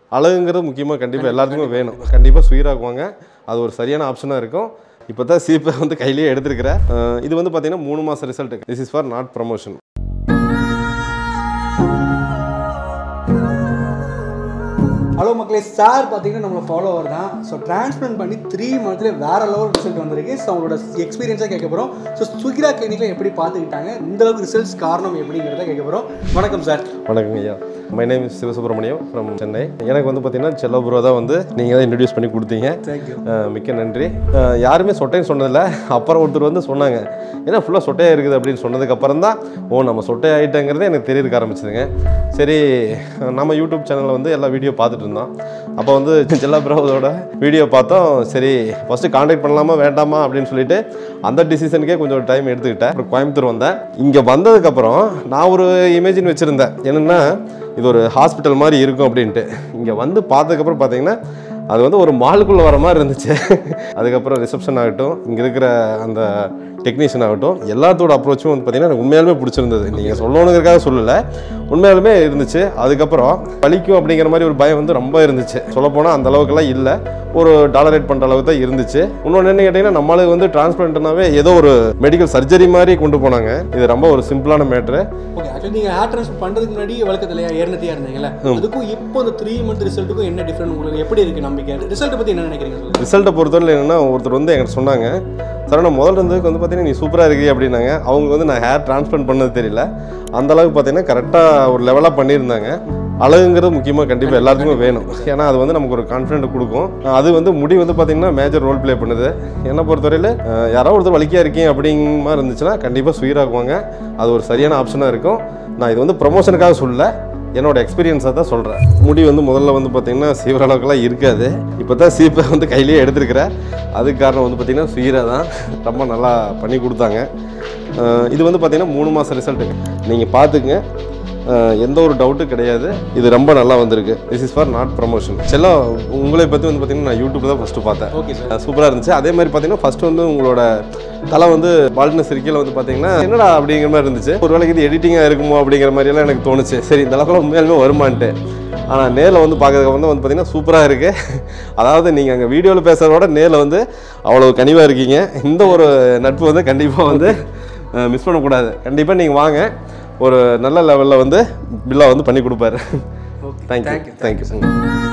அழகுங்கிறது முக்கியமாக கண்டிப்பாக எல்லாத்துக்குமே வேணும் கண்டிப்பாக சுயராக்குவாங்க அது ஒரு சரியான ஆப்ஷனாக இருக்கும் இப்போ தான் சீப்பை வந்து கையிலேயே எடுத்துருக்கிறேன் அஹ் இது வந்து பார்த்தீங்கன்னா மூணு மாதம் result this is for not promotion hello மக்களே சார் பார்த்தீங்கன்னா நம்மளோட ஃபாலோவர் தான் ஸோ டிரான்ஸ்பிளண்ட் பண்ணி த்ரீ மந்த்லேயே வேற லெவல் ரிசல்ட் வந்திருக்கு ஸோ அவங்களோட எக்ஸ்பீரியன்ஸாக கேட்க போகிறோம் ஸோ சுகிரா கிளினிக்கில் எப்படி பார்த்துக்கிட்டாங்க இந்த அளவுக்கு ரிசல்ட்ஸ் காரணம் எப்படிங்கிறத கேட்க போகிறோம் வணக்கம் சார் வணக்கங்க ஐயா my name is Sivasubramaniam from Chennai எனக்கு வந்து பார்த்தீங்கன்னா செல்ல ப்ரோ தான் வந்து நீங்கள் தான் இன்ட்ரடியூஸ் பண்ணி கொடுத்தீங்க தேங்க்யூ அஹ் மிக்க நன்றி அஹ் யாருமே சொட்டைன்னு சொன்னதில்ல அப்புறம் ஒருத்தர் வந்து சொன்னாங்க ஏன்னா ஃபுல்லாக சொட்டையாக இருக்குது அப்படின்னு சொன்னதுக்கப்புறம் தான் ஓ நம்ம சொட்டை ஆகிட்டங்கிறதே எனக்கு தெரியறதுக்கு ஆரம்பிச்சதுங்க சரி நம்ம யூடியூப் சேனலில் வந்து எல்லா வீடியோ பார்த்துட்டு இருந்தோம் அப்போ வந்து செல்லா ப்ரோவோட வீடியோ பார்த்தோம் சரி ஃபஸ்ட்டு காண்டாக்ட் பண்ணலாமா வேண்டாமா அப்படின்னு சொல்லிட்டு அந்த டிசிஷனுக்கே கொஞ்சம் டைம் எடுத்துக்கிட்டேன் அப்புறம் கோயம்புத்தூர் வந்தேன் இங்கே வந்ததுக்கப்புறம் நான் ஒரு இமேஜின் வச்சுருந்தேன் என்னென்னா இது ஒரு ஹாஸ்பிட்டல் மாதிரி இருக்கும் அப்படின்ட்டு இங்கே வந்து பார்த்ததுக்கப்புறம் பார்த்தீங்கன்னா அது வந்து ஒரு மாலுக்குள்ளே வர மாதிரி இருந்துச்சு அதுக்கப்புறம் ரிசப்ஷன் ஆகட்டும் இங்கே இருக்கிற அந்த டெக்னீஷியன் ஆகட்டும் எல்லாத்தோட அப்ரோச்சும் வந்து பார்த்தீங்கன்னா எனக்கு உண்மையாலுமே பிடிச்சிருந்தது நீங்கள் சொல்லணுங்கிறதுக்காக சொல்லலை உண்மையாலுமே இருந்துச்சு அதுக்கப்புறம் பழிக்கும் அப்படிங்கிற மாதிரி ஒரு பயம் வந்து ரொம்ப இருந்துச்சு சொல்லப்போனால் அந்த அளவுக்குலாம் இல்லை ஒரு டாலரேட் பண்ணுற அளவுக்கு தான் இருந்துச்சு இன்னொன்று என்ன கேட்டிங்கன்னா நம்மளுக்கு வந்து டிரான்ஸ்பிளான்ட்னாவே ஏதோ ஒரு மெடிக்கல் சர்ஜரி மாதிரி கொண்டு போனாங்க இது ரொம்ப ஒரு சிம்பிளான மேட்ரு ஓகே ஆக்சுவலி நீங்கள் ஹேர் ட்ரான்ஸ்ஃபர் பண்ணுறதுக்கு முன்னாடி வழக்கத்தில் ஏறினத்தையாக இருந்தீங்கல்ல அதுக்கும் இப்போ இந்த த்ரீ மந்த் ரிசல்ட்டுக்கும் என்ன டிஃப்ரெண்ட் உங்களுக்கு எப்படி இருக்குது நம்பிக்கை ரிசல்ட்டை பற்றி என்ன நினைக்கிறீங்க சொல்லுங்க ரிசல்ட்டை பொறுத்தவரை என்னென்னா ஒருத்தர் வந்து என்கிட்ட சொன்னாங்க சார் நான் முதல்ல இருந்ததுக்கு வந்து பார்த்தீங்கன்னா நீ சூப்பராக இருக்கீ அப்படின்னாங்க அவங்க வந்து நான் ஹேர் டிரான்ஸ்பிளான்ட் பண்ணது தெரியல அந்த அளவுக்கு பார்த்தீங்கன்னா கரெக்டாக ஒரு லெவலாக பண்ணியிருந்தாங்க அழகுங்கிறது முக்கியமாக கண்டிப்பாக எல்லாத்துக்குமே வேணும் ஏன்னா அது வந்து நமக்கு ஒரு கான்ஃபிடென்ட் கொடுக்கும் அது வந்து முடி வந்து பார்த்தீங்கன்னா மேஜர் ரோல் ப்ளே பண்ணுது என்னை பொறுத்தவரையில் அஹ், யாரோ ஒருத்தர் வலிக்கையாக இருக்கீங்க அப்படிங்கிற மாதிரி இருந்துச்சுன்னா கண்டிப்பாக சுயராக்குவாங்க அது ஒரு சரியான ஆப்ஷனாக இருக்கும் நான் இது வந்து ப்ரமோஷனுக்காக சொல்லல என்னோட எக்ஸ்பீரியன்ஸாக தான் சொல்கிறேன் முடி வந்து முதல்ல வந்து பார்த்திங்கன்னா சீவிர அளவுக்குலாம் இருக்காது இப்போ தான் சீப்பை வந்து கையிலேயே எடுத்துருக்கிறேன் அதுக்கு காரணம் வந்து பார்த்திங்கன்னா சீரை தான் ரொம்ப நல்லா பண்ணி கொடுத்தாங்க அஹ் இது வந்து பார்த்திங்கன்னா மூணு மாதம் ரிசல்ட்டுங்க நீங்கள் பார்த்துக்குங்க அஹ் எந்த ஒரு டவுட்டும் கிடையாது இது ரொம்ப நல்லா வந்திருக்கு this is for not promotion செல்லம் உங்களை பற்றி வந்து பார்த்திங்கன்னா நான் யூடியூப் தான் ஃபஸ்ட்டு பார்த்தேன் ஓகே சார் சூப்பராக இருந்துச்சு அதே மாதிரி பார்த்தீங்கன்னா ஃபர்ஸ்ட் வந்து உங்களோட தலை வந்து பால்ட்னஸ் இருக்கையில் வந்து பார்த்தீங்கன்னா என்னடா அப்படிங்கிற மாதிரி இருந்துச்சு ஒரு வேளைக்கு இது எடிட்டிங்காக இருக்குமோ அப்படிங்கிற மாதிரியெல்லாம் எனக்கு தோணுச்சு சரி இந்த அளவுக்குலாம் உண்மையாலுமே வருமான்ட்டு ஆனால் நேரில் வந்து பார்க்கறதுக்கு வந்து வந்து பார்த்தீங்கன்னா சூப்பராக இருக்குது அதாவது நீங்கள் அங்கே வீடியோவில் பேசுகிறத விட நேரில் வந்து அவ்வளோ கனிவாக இருக்கீங்க இந்த ஒரு நட்பு வந்து கண்டிப்பாக வந்து மிஸ் பண்ணக்கூடாது கண்டிப்பாக நீங்கள் வாங்க ஒரு நல்ல லெவலில் வந்து பில்லாக வந்து பண்ணி கொடுப்பாரு ஓகே தேங்க்யூ தேங்க்யூ